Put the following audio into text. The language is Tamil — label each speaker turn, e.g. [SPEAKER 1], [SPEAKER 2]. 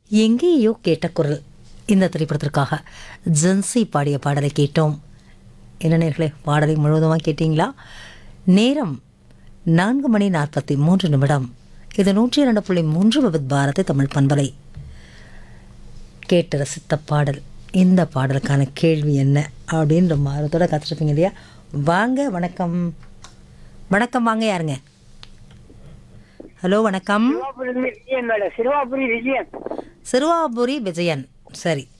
[SPEAKER 1] எங்கேயோ கேட்ட குரல் இந்த திரைப்படத்திற்காக ஜென்சி பாடிய பாடலை கேட்டோம் என்ன நேர்களே பாடலை முழுவதுமாக கேட்டீங்களா நேரம் நான்கு மணி நாற்பத்தி மூன்று நிமிடம் இது நூற்றி இரண்டு புள்ளி மூன்று விபத் பாரதி தமிழ் பண்பலை கேட்டு ரசித்த பாடல் இந்த பாடலுக்கான கேள்வி என்ன அப்படின்ற மாறத்தோட காத்திருப்பீங்க இல்லையா வாங்க வணக்கம் வணக்கம் வாங்க யாருங்க ஹலோ வணக்கம்
[SPEAKER 2] சிறுவாபுரி விஜயன் மேடம் சிறுவாபுரி விஜயன்
[SPEAKER 1] சிறுவாபுரி விஜயன் சரி